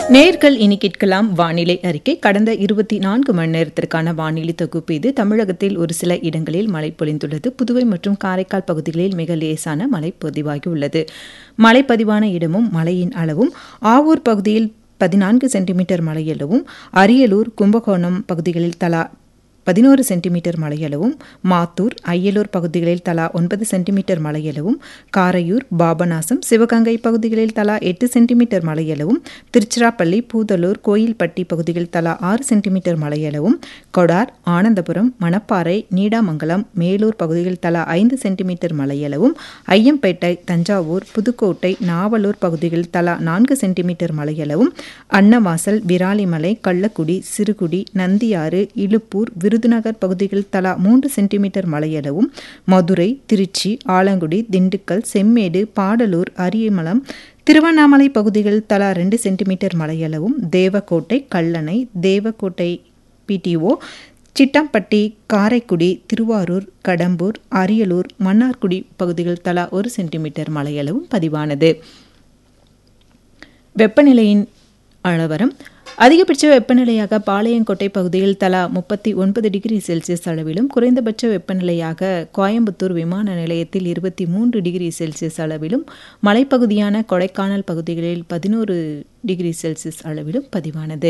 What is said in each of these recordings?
நேர்கள் இனி கேட்கலாம் வானிலை அறிக்கை கடந்த இருபத்தி நான்கு மணி நேரத்திற்கான வானிலை தொகுப்பு இது தமிழகத்தில் ஒரு சில இடங்களில் மழை பொழிந்துள்ளது புதுவை மற்றும் காரைக்கால் பகுதிகளில் மிக லேசான மழை பதிவாகியுள்ளது மழை பதிவான இடமும் மழையின் அளவும் ஆவூர் பகுதியில் பதினான்கு சென்டிமீட்டர் மழையளவும் அரியலூர் கும்பகோணம் பகுதிகளில் தலா பதினோரு சென்டிமீட்டர் மழையளவும் மாத்தூர் அய்யலூர் பகுதிகளில் தலா ஒன்பது சென்டிமீட்டர் மழையளவும் காரையூர் பாபநாசம் சிவகங்கை பகுதிகளில் தலா எட்டு சென்டிமீட்டர் மழையளவும் திருச்சிராப்பள்ளி பூதலூர் கோயில்பட்டி பகுதிகளில் தலா ஆறு சென்டிமீட்டர் மழையளவும் கொடார் ஆனந்தபுரம் மணப்பாறை நீடாமங்கலம் மேலூர் பகுதிகளில் தலா ஐந்து சென்டிமீட்டர் மழையளவும் ஐயம்பேட்டை தஞ்சாவூர் புதுக்கோட்டை நாவலூர் பகுதிகளில் தலா நான்கு சென்டிமீட்டர் மழையளவும் அன்னவாசல் விராலிமலை கள்ளக்குடி சிறுகுடி நந்தியாறு இலுப்பூர் விருதுநகர் பகுதிகளில் தலா மூன்று சென்டிமீட்டர் மழையளவும் மதுரை திருச்சி ஆலங்குடி திண்டுக்கல் செம்மேடு பாடலூர் அரியமலம் திருவண்ணாமலை பகுதிகளில் தலா ரெண்டு சென்டிமீட்டர் மழையளவும் தேவக்கோட்டை கல்லணை தேவக்கோட்டை பிடிஓ சிட்டம்பட்டி காரைக்குடி திருவாரூர் கடம்பூர் அரியலூர் மன்னார்குடி பகுதிகள் தலா ஒரு சென்டிமீட்டர் மழையளவும் பதிவானது வெப்பநிலையின் அளவரம் அதிகபட்ச வெப்பநிலையாக பாளையங்கோட்டை பகுதியில் தலா முப்பத்தி ஒன்பது டிகிரி செல்சியஸ் அளவிலும் குறைந்தபட்ச வெப்பநிலையாக கோயம்புத்தூர் விமான நிலையத்தில் இருபத்தி மூன்று டிகிரி செல்சியஸ் அளவிலும் மலைப்பகுதியான கொடைக்கானல் பகுதிகளில் பதினோரு டிகிரி செல்சியஸ் அளவிலும் பதிவானது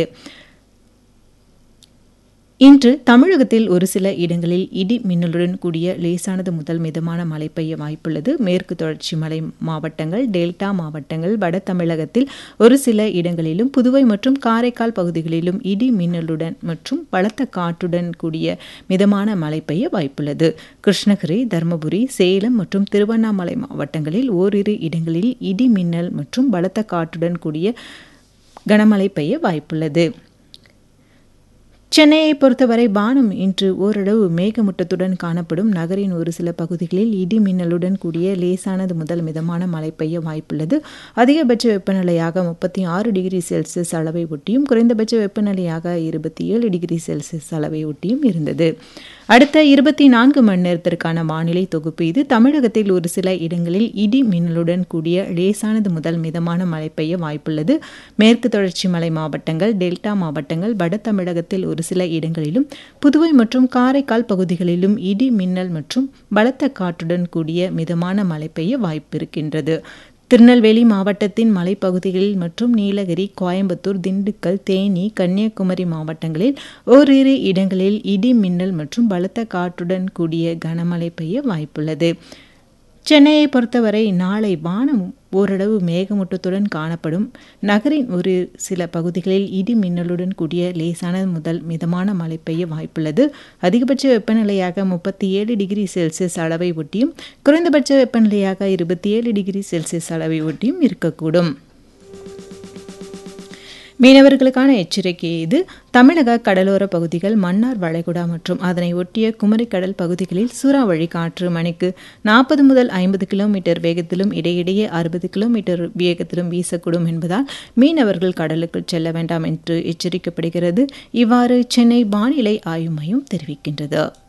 இன்று தமிழகத்தில் ஒரு சில இடங்களில் இடி மின்னலுடன் கூடிய லேசானது முதல் மிதமான மழை பெய்ய வாய்ப்புள்ளது மேற்கு தொடர்ச்சி மலை மாவட்டங்கள் டெல்டா மாவட்டங்கள் வட தமிழகத்தில் ஒரு சில இடங்களிலும் புதுவை மற்றும் காரைக்கால் பகுதிகளிலும் இடி மின்னலுடன் மற்றும் பலத்த காற்றுடன் கூடிய மிதமான மழை பெய்ய வாய்ப்புள்ளது கிருஷ்ணகிரி தருமபுரி சேலம் மற்றும் திருவண்ணாமலை மாவட்டங்களில் ஓரிரு இடங்களில் இடி மின்னல் மற்றும் பலத்த காற்றுடன் கூடிய கனமழை பெய்ய வாய்ப்புள்ளது சென்னையை பொறுத்தவரை வானம் இன்று ஓரளவு மேகமூட்டத்துடன் காணப்படும் நகரின் ஒரு சில பகுதிகளில் இடி மின்னலுடன் கூடிய லேசானது முதல் மிதமான மழை பெய்ய வாய்ப்புள்ளது அதிகபட்ச வெப்பநிலையாக முப்பத்தி ஆறு டிகிரி செல்சியஸ் அளவை ஒட்டியும் குறைந்தபட்ச வெப்பநிலையாக இருபத்தி ஏழு டிகிரி செல்சியஸ் அளவை ஒட்டியும் இருந்தது அடுத்த இருபத்தி நான்கு மணி நேரத்திற்கான வானிலை தொகுப்பு இது தமிழகத்தில் ஒரு சில இடங்களில் இடி மின்னலுடன் கூடிய லேசானது முதல் மிதமான மழை பெய்ய வாய்ப்புள்ளது மேற்கு தொடர்ச்சி மலை மாவட்டங்கள் டெல்டா மாவட்டங்கள் வட தமிழகத்தில் ஒரு சில இடங்களிலும் புதுவை மற்றும் காரைக்கால் பகுதிகளிலும் இடி மின்னல் மற்றும் பலத்த காற்றுடன் கூடிய மிதமான மழை பெய்ய வாய்ப்பிருக்கின்றது திருநெல்வேலி மாவட்டத்தின் மலைப்பகுதிகளில் மற்றும் நீலகிரி கோயம்புத்தூர் திண்டுக்கல் தேனி கன்னியாகுமரி மாவட்டங்களில் ஓரிரு இடங்களில் இடி மின்னல் மற்றும் பலத்த காற்றுடன் கூடிய கனமழை பெய்ய வாய்ப்புள்ளது சென்னையை பொறுத்தவரை நாளை வானம் ஓரளவு மேகமூட்டத்துடன் காணப்படும் நகரின் ஒரு சில பகுதிகளில் இடி மின்னலுடன் கூடிய லேசான முதல் மிதமான மழை பெய்ய வாய்ப்புள்ளது அதிகபட்ச வெப்பநிலையாக முப்பத்தி ஏழு டிகிரி செல்சியஸ் அளவை ஒட்டியும் குறைந்தபட்ச வெப்பநிலையாக இருபத்தி ஏழு டிகிரி செல்சியஸ் அளவை ஒட்டியும் இருக்கக்கூடும் மீனவர்களுக்கான எச்சரிக்கை இது தமிழக கடலோர பகுதிகள் மன்னார் வளைகுடா மற்றும் அதனை ஒட்டிய குமரிக்கடல் பகுதிகளில் சூறாவளி காற்று மணிக்கு நாற்பது முதல் ஐம்பது கிலோமீட்டர் வேகத்திலும் இடையிடையே அறுபது கிலோமீட்டர் வேகத்திலும் வீசக்கூடும் என்பதால் மீனவர்கள் கடலுக்குள் செல்ல வேண்டாம் என்று எச்சரிக்கப்படுகிறது இவ்வாறு சென்னை வானிலை ஆய்வு மையம் தெரிவிக்கின்றது